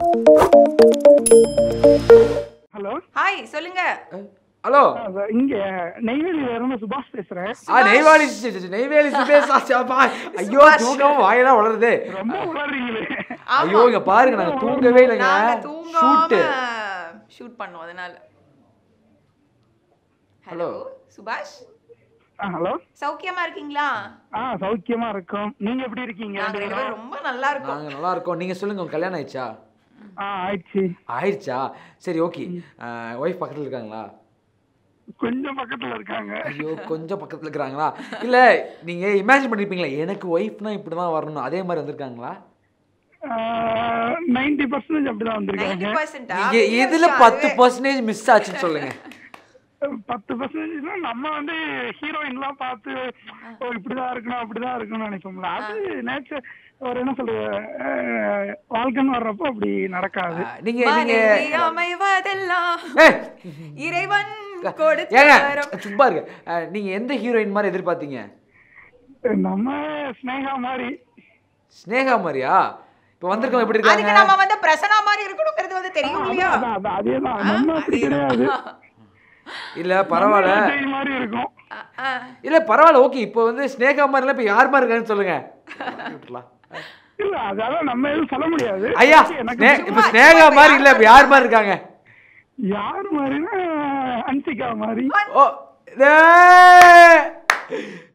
Hello hi சொல்லுங்க hello இங்க நெய்வேலியில இருந்து சுபாஷ் பேசுறேன் ஆ நெய்வேலி சி- சி- நெய்வேலி சுபேஷ் ஆச்சாப்பா ஐயோ சுபாஷ். தூக்கம் வாயெல்லாம் வளருது ரொம்ப உளறீங்களே ஐயோ இங்க பாருங்க நாங்க தூங்கவே இல்லைங்க நாங்க ஷூட்டு தூங்காம ஷூட் பண்ணோம் அதனால ஹலோ சுபாஷ் ஆ ஹலோ சௌக்கியமா இருக்கீங்களா ஆ சௌக்கியமா இருக்கோம் நீங்க எப்படி இருக்கீங்க நாங்க ரெண்டு பேரும் ரொம்ப நல்லா இருக்கோம் நாங்க நல்லா இருக்கோம் நீங்க சொல்லுங்க உங்க கல்யாணம் ஆயிடுச்சா ஆ ஆயிடுச்சு ஆயிடுச்சா சரி ஓகே ஒய்ஃப் பக்கத்துல இருக்காங்களா கொஞ்சம் பக்கத்துல இருக்காங்க ஐயோ கொஞ்சம் பக்கத்துல இருக்கிறாங்களா இல்ல நீங்க இமேஜின் பண்ணிருப்பீங்களா எனக்கு ஒய்ஃப்னா இப்படிதான் வரணும் அதே மாதிரி வந்திருக்காங்களா நைன்டி பர்சன்டேஜ் அப்படிதான் வந்திருக்காங்க நைன்டி பர்சன்டா நீங்க எதுல பத்து பர்சன்டேஜ் மிஸ் ஆச்சுன்னு சொல்லுங்க பத்து பர்சன்டேஜ்னா நம்ம வந்து ஹீரோயின்லாம் பார்த்து ஓ இப்படிதான் இருக்கணும் அப்படிதான் இருக்கணும்னு நினைப்போம்ல அது நேச்சர் ஒரு என்ன சொல்றது அஹ், வாழ்க்கைன்னு வர்றப்போ அப்படி நடக்காது ஆ, நீங்க நீங்க மனைவி அமைவதெல்லாம் ஏய், இறைவன் கொடுத்த ஏங்க வரம். சும்மா இருக்க அஹ், நீங்க எந்த ஹீரோயின் மாதிரி எதிர்பார்த்தீங்க நம்ம ஸ்னேகா மாதிரி ஸ்னேகா மாதிரியா இப்போ வந்திருக்கவங்க எப்படி அதுக்கு இருக்காங்க நம்ம வந்து பிரசனா மாதிரி இருக்கணுங்கிறது வந்து தெரியும் இல்லையா அதான், அதான், அதேதான் நம்ம அப்படி கிடையாது இல்ல பரவாயில்ல விஜய் மாதிரி இருக்கும் ஆ, ஆ. இல்ல பரவாயில்ல ஓகே இப்போ வந்து ஸ்னேகா மாதிரில இப்போ யார் மாதிரி இருக்கான்னு சொல்லுங்க விட்டுறலாம். இல்ல அதெல்லாம் நம்ம எதுவும் சொல்ல முடியாது ஐயா எனக்கு ஸ்னே- இப்போ சும்மா- ஸ்னேகா சும்மா மாதிரி இல்ல இப்போ யார் மாதிரி இருக்காங்க யார் மாதிரினா அன்சிகா மாதிரி ஓ டேய்!